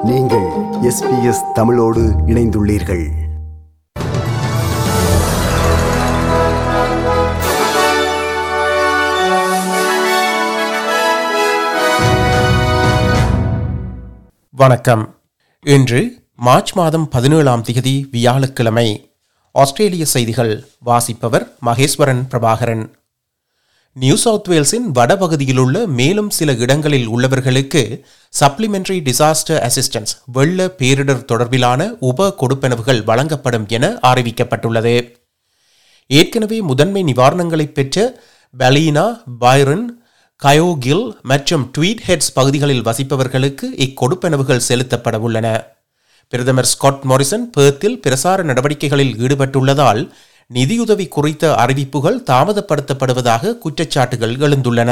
நீங்கள் எஸ்பிஎஸ் தமிழோடு இணைந்துள்ளீர்கள் வணக்கம் இன்று மார்ச் மாதம் பதினேழாம் திகதி வியாழக்கிழமை ஆஸ்திரேலிய செய்திகள் வாசிப்பவர் மகேஸ்வரன் பிரபாகரன் நியூ சவுத் வேல்ஸின் வடபகுதியிலுள்ள மேலும் சில இடங்களில் உள்ளவர்களுக்கு சப்ளிமெண்டரி டிசாஸ்டர் அசிஸ்டன்ஸ் வெள்ள பேரிடர் தொடர்பிலான உப கொடுப்பனவுகள் வழங்கப்படும் என அறிவிக்கப்பட்டுள்ளது ஏற்கனவே முதன்மை நிவாரணங்களை பெற்ற பலீனா பைரன் கயோகில் மற்றும் ட்வீட் ஹெட்ஸ் பகுதிகளில் வசிப்பவர்களுக்கு இக்கொடுப்பனவுகள் செலுத்தப்பட உள்ளன பிரதமர் ஸ்காட் மொரிசன் பேர்த்தில் பிரசார நடவடிக்கைகளில் ஈடுபட்டுள்ளதால் நிதியுதவி குறித்த அறிவிப்புகள் தாமதப்படுத்தப்படுவதாக குற்றச்சாட்டுகள் எழுந்துள்ளன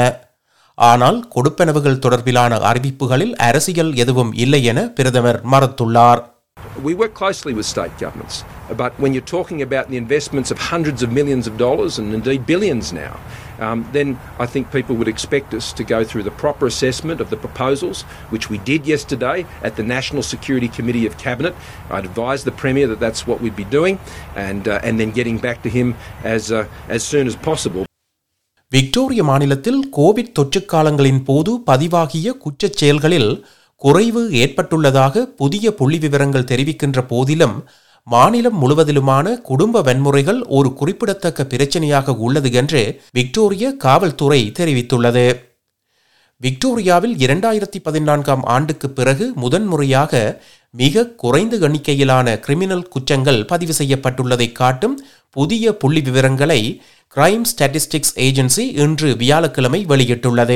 ஆனால் கொடுப்பனவுகள் தொடர்பிலான அறிவிப்புகளில் அரசியல் எதுவும் இல்லை என பிரதமர் மறுத்துள்ளார் We work closely with state governments, but when you're talking about the investments of hundreds of millions of dollars and indeed billions now, um, then I think people would expect us to go through the proper assessment of the proposals, which we did yesterday at the National Security Committee of Cabinet. I'd advised the Premier that that's what we'd be doing, and, uh, and then getting back to him as, uh, as soon as possible. விக்டோரிய மாநிலத்தில் covid தொற்று காலங்களின் போது பதிவாகிய குற்றச் செயல்களில் குறைவு ஏற்பட்டுள்ளதாக புதிய புள்ளி விவரங்கள் தெரிவிக்கின்ற போதிலும் மாநிலம் முழுவதிலுமான குடும்ப வன்முறைகள் ஒரு குறிப்பிடத்தக்க பிரச்சனையாக உள்ளது என்று விக்டோரிய காவல்துறை தெரிவித்துள்ளது விக்டோரியாவில் இரண்டாயிரத்தி பதினான்காம் ஆண்டுக்கு பிறகு முதன்முறையாக மிக குறைந்த எண்ணிக்கையிலான கிரிமினல் குற்றங்கள் பதிவு செய்யப்பட்டுள்ளதை காட்டும் புதிய புள்ளி விவரங்களை கிரைம் ஸ்டாட்டிஸ்டிக்ஸ் ஏஜென்சி இன்று வியாழக்கிழமை வெளியிட்டுள்ளது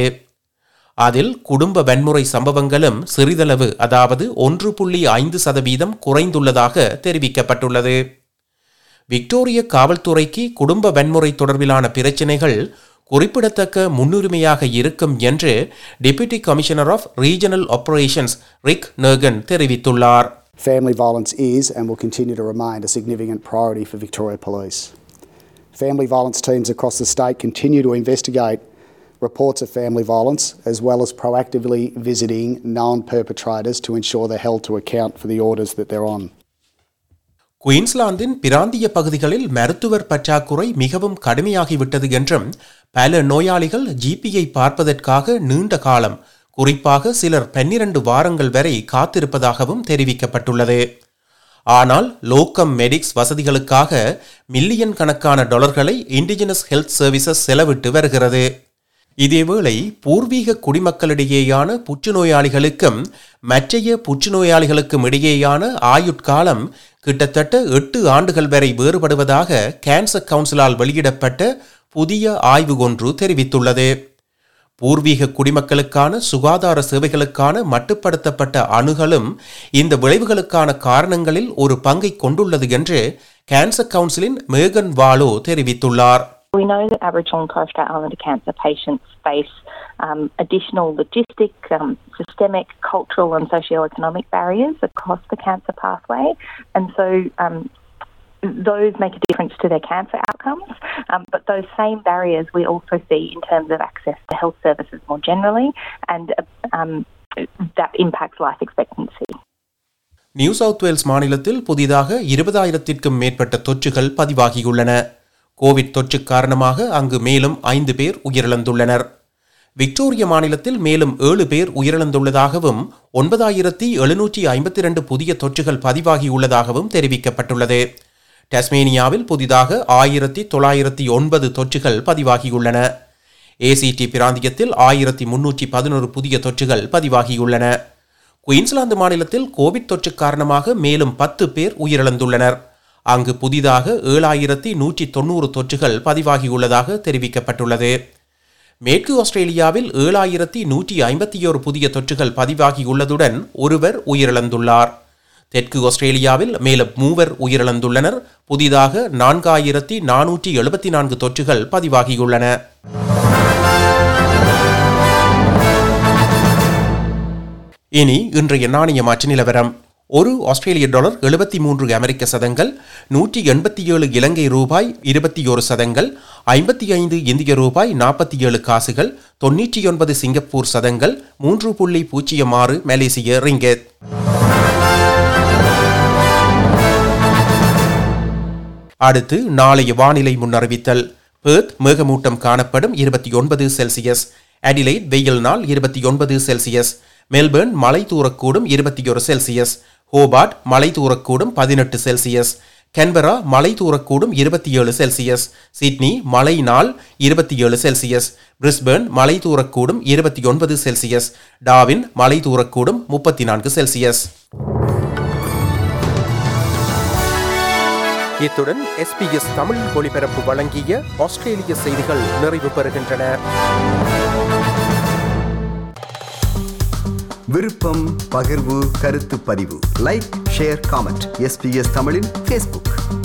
அதில் குடும்ப வன்முறை சம்பவங்களும் சிறிதளவு அதாவது ஒன்று புள்ளி ஐந்து சதவீதம் குறைந்துள்ளதாக தெரிவிக்கப்பட்டுள்ளது விக்டோரிய காவல்துறைக்கு குடும்ப வன்முறை தொடர்பிலான பிரச்சினைகள் குறிப்பிடத்தக்க முன்னுரிமையாக இருக்கும் என்று deputy commissioner of regional operations Rick நர்கன் தெரிவித்துள்ளார் Family violence is and will continue to remain a significant priority for Victoria Police. Family violence teams across the state continue to investigate reports of family violence as well as proactively visiting known perpetrators to ensure they're held to account for the orders that they're on. குயின்ஸ்லாந்தின் பிராந்திய பகுதிகளில் மருத்துவர் பற்றாக்குறை மிகவும் கடுமையாகிவிட்டது என்றும் பல நோயாளிகள் ஜிபியை பார்ப்பதற்காக நீண்ட காலம் குறிப்பாக சிலர் பன்னிரண்டு வாரங்கள் வரை காத்திருப்பதாகவும் தெரிவிக்கப்பட்டுள்ளது ஆனால் லோக்கம் மெடிக்ஸ் வசதிகளுக்காக மில்லியன் கணக்கான டாலர்களை இண்டிஜினஸ் ஹெல்த் சர்வீசஸ் செலவிட்டு வருகிறது இதேவேளை பூர்வீக குடிமக்களிடையேயான புற்றுநோயாளிகளுக்கும் மற்றைய புற்றுநோயாளிகளுக்கும் இடையேயான ஆயுட்காலம் கிட்டத்தட்ட எட்டு ஆண்டுகள் வரை வேறுபடுவதாக கேன்சர் கவுன்சிலால் வெளியிடப்பட்ட புதிய ஆய்வு ஒன்று தெரிவித்துள்ளது பூர்வீக குடிமக்களுக்கான சுகாதார சேவைகளுக்கான மட்டுப்படுத்தப்பட்ட அணுகலும் இந்த விளைவுகளுக்கான காரணங்களில் ஒரு பங்கை கொண்டுள்ளது என்று கேன்சர் கவுன்சிலின் மேகன் வாலோ தெரிவித்துள்ளார் We know that Aboriginal and Torres Strait Islander cancer patients face um, additional logistic, um, systemic, cultural, and socio-economic barriers across the cancer pathway, and so um, those make a difference to their cancer outcomes. Um, but those same barriers we also see in terms of access to health services more generally, and um, that impacts life expectancy. New South Wales மாநிலத்தில் புதிதாக இருபதாயிரத்திற்கும் மேற்பட்ட தொற்றுகள் பதிவாகியுள்ளன Covid தொற்று காரணமாக அங்கு மேலும் ஐந்து பேர் உயிரிழந்துள்ளனர் விக்டோரிய மாநிலத்தில் மேலும் ஏழு பேர் உயிரிழந்துள்ளதாகவும் ஒன்பதாயிரத்தி எழுநூற்றி ஐம்பத்தி இரண்டு புதிய தொற்றுகள் பதிவாகியுள்ளதாகவும் தெரிவிக்கப்பட்டுள்ளது டஸ்மேனியாவில் புதிதாக ஆயிரத்தி தொள்ளாயிரத்தி ஒன்பது தொற்றுகள் பதிவாகியுள்ளன ஏசிடி பிராந்தியத்தில் ஆயிரத்தி முன்னூற்றி பதினோரு புதிய தொற்றுகள் பதிவாகியுள்ளன குயின்ஸ்லாந்து மாநிலத்தில் கோவிட் தொற்று காரணமாக மேலும் பத்து பேர் உயிரிழந்துள்ளனர் அங்கு புதிதாக ஏழாயிரத்தி நூற்றி தொண்ணூறு தொற்றுகள் பதிவாகியுள்ளதாக தெரிவிக்கப்பட்டுள்ளது மேற்கு ஆஸ்திரேலியாவில் ஏழாயிரத்தி நூற்றி ஐம்பத்தி ஓரு புதிய தொற்றுகள் பதிவாகியுள்ளதுடன் ஒருவர் உயிரிழந்துள்ளார் தெற்கு ஆஸ்திரேலியாவில் மேலும் மூவர் உயிரிழந்துள்ளனர் புதிதாக நான்காயிரத்தி நானூற்றி எழுபத்தி நான்கு தொற்றுகள் பதிவாகியுள்ளன இனி இன்றைய நாணய மாற்று நிலவரம் ஒரு ஆஸ்திரேலிய டாலர் எழுபத்தி மூன்று அமெரிக்க சதங்கள் நூற்றி எண்பத்தி ஏழு இலங்கை ரூபாய் இருபத்தி ஒரு சதங்கள் ஐம்பத்தி ஐந்து இந்திய ரூபாய் நாற்பத்தி ஏழு காசுகள் தொன்னூற்றி ஒன்பது சிங்கப்பூர் சதங்கள் மூன்று புள்ளி பூஜ்ஜியம் ஆறு மலேசிய ரிங்கெட் அடுத்து நாளைய வானிலை முன்னறிவித்தல் பேர்த் மேகமூட்டம் காணப்படும் இருபத்தி ஒன்பது செல்சியஸ் அடிலைட் வெயில் நாள் இருபத்தி ஒன்பது செல்சியஸ் மெல்பர்ன் மலை தூரக்கூடும் இருபத்தி ஒரு செல்சியஸ் ஹோபார்ட் மலை தூரக்கூடும் பதினெட்டு செல்சியஸ் கன்பரா மலை தூரக்கூடும் இருபத்தி ஏழு செல்சியஸ் சிட்னி மழை நாள் இருபத்தி ஏழு செல்சியஸ் பிரிஸ்பர்ன் மலை தூரக்கூடும் இருபத்தி ஒன்பது செல்சியஸ் டாவின் மலை தூரக்கூடும் முப்பத்தி நான்கு செல்சியஸ் இத்துடன் எஸ்பிஎஸ் தமிழ் ஒளிபரப்பு வழங்கிய ஆஸ்திரேலிய செய்திகள் நிறைவு பெறுகின்றன விருப்பம் பகிர்வு கருத்து பதிவு லைக் ஷேர் காமெண்ட் எஸ்பிஎஸ் தமிழின் ஃபேஸ்புக்